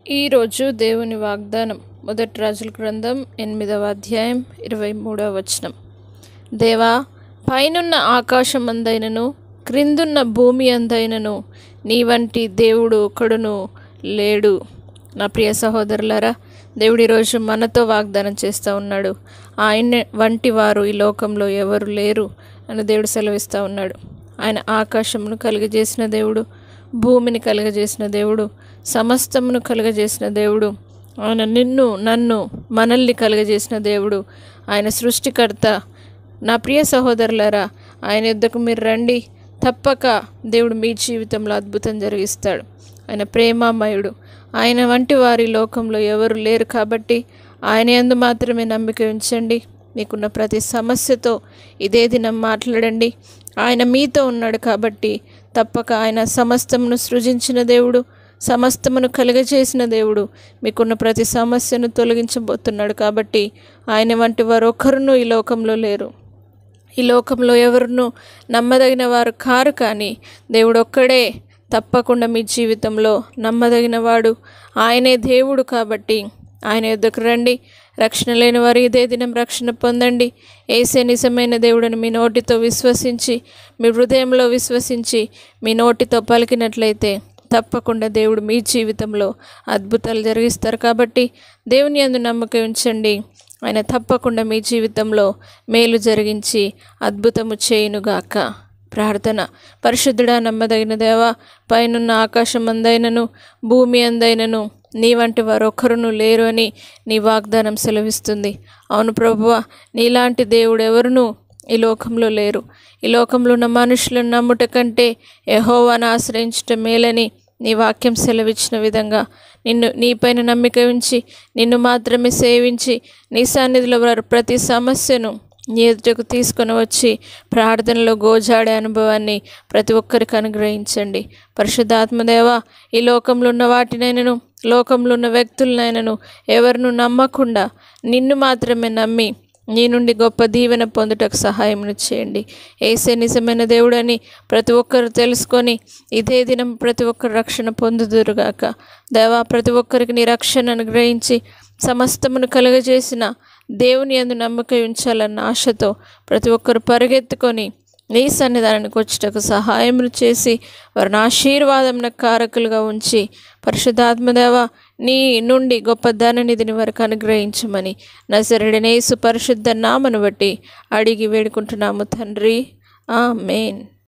ఈరోజు దేవుని వాగ్దానం మొదటి రాజుల గ్రంథం ఎనిమిదవ అధ్యాయం ఇరవై మూడవ వచనం దేవా పైనున్న ఆకాశం అందైనను క్రిందున్న భూమి అందైనను నీ వంటి దేవుడు ఒకడును లేడు నా ప్రియ సహోదరులారా దేవుడు ఈరోజు మనతో వాగ్దానం చేస్తూ ఉన్నాడు ఆయన వంటి వారు ఈ లోకంలో ఎవరు లేరు అని దేవుడు సెలవిస్తూ ఉన్నాడు ఆయన ఆకాశమును కలిగజేసిన దేవుడు భూమిని కలుగజేసిన దేవుడు సమస్తమును కలుగజేసిన దేవుడు ఆయన నిన్ను నన్ను మనల్ని కలుగజేసిన దేవుడు ఆయన సృష్టికర్త నా ప్రియ సహోదరులారా ఆయన యుద్ధకు మీరు రండి తప్పక దేవుడు మీ జీవితంలో అద్భుతం జరిగిస్తాడు ఆయన ప్రేమామయుడు ఆయన వంటి వారి లోకంలో ఎవరు లేరు కాబట్టి ఆయన యందు మాత్రమే నమ్మిక ఉంచండి మీకున్న ప్రతి సమస్యతో ఇదే దినం మాట్లాడండి ఆయన మీతో ఉన్నాడు కాబట్టి తప్పక ఆయన సమస్తమును సృజించిన దేవుడు సమస్తమును కలుగజేసిన దేవుడు మీకున్న ప్రతి సమస్యను తొలగించబోతున్నాడు కాబట్టి ఆయన వంటి వారు ఒకరును ఈ లోకంలో లేరు ఈ లోకంలో ఎవరును నమ్మదగిన వారు కారు కానీ దేవుడు ఒక్కడే తప్పకుండా మీ జీవితంలో నమ్మదగిన వాడు ఆయనే దేవుడు కాబట్టి ఆయన యొద్దకు రండి రక్షణ లేని వారు ఇదే దినం రక్షణ పొందండి ఏసే నిజమైన దేవుడని మీ నోటితో విశ్వసించి మీ హృదయంలో విశ్వసించి మీ నోటితో పలికినట్లయితే తప్పకుండా దేవుడు మీ జీవితంలో అద్భుతాలు జరిగిస్తారు కాబట్టి దేవుని అందు నమ్మకం ఉంచండి ఆయన తప్పకుండా మీ జీవితంలో మేలు జరిగించి అద్భుతము చేయునుగాక ప్రార్థన పరిశుద్ధుడా నమ్మదగిన దేవా పైనున్న ఆకాశం అందైనను భూమి అందైనను నీ వంటి వారు ఒక్కరును లేరు అని నీ వాగ్దానం సెలవిస్తుంది అవును ప్రభువ నీలాంటి దేవుడు ఎవరును ఈ లోకంలో లేరు ఈ లోకంలో ఉన్న మనుషులను నమ్ముట కంటే యహోవాను ఆశ్రయించటం మేలని నీ వాక్యం సెలవిచ్చిన విధంగా నిన్ను నీపైన నమ్మిక ఉంచి నిన్ను మాత్రమే సేవించి నీ సన్నిధిలో వారు ప్రతి సమస్యను నీ ఎదుటకు తీసుకొని వచ్చి ప్రార్థనలో గోజాడే అనుభవాన్ని ప్రతి ఒక్కరికి అనుగ్రహించండి పరిశుద్ధాత్మదేవ ఈ లోకంలో ఉన్న వాటినైనను లోకంలో ఉన్న వ్యక్తులనైనను ఎవరిను నమ్మకుండా నిన్ను మాత్రమే నమ్మి నీ నుండి గొప్ప దీవెన పొందుటకు సహాయమును చేయండి ఏసే నిజమైన దేవుడని ప్రతి ఒక్కరు తెలుసుకొని ఇదే దినం ప్రతి ఒక్కరు రక్షణ పొందుదురుగాక దేవా ప్రతి ఒక్కరికి నీ రక్షణ అనుగ్రహించి సమస్తమును కలుగజేసిన దేవుని అందు నమ్మకం ఉంచాలన్న ఆశతో ప్రతి ఒక్కరు పరిగెత్తుకొని నీ సన్నిధానానికి వచ్చేటకు సహాయములు చేసి వారిని ఆశీర్వాదంన కారకులుగా ఉంచి పరిశుద్ధాత్మదేవ నీ నుండి గొప్ప ధననిధిని వారికి అనుగ్రహించమని నజరడినేసు పరిశుద్ధ నామను బట్టి అడిగి వేడుకుంటున్నాము తండ్రి ఆ మెయిన్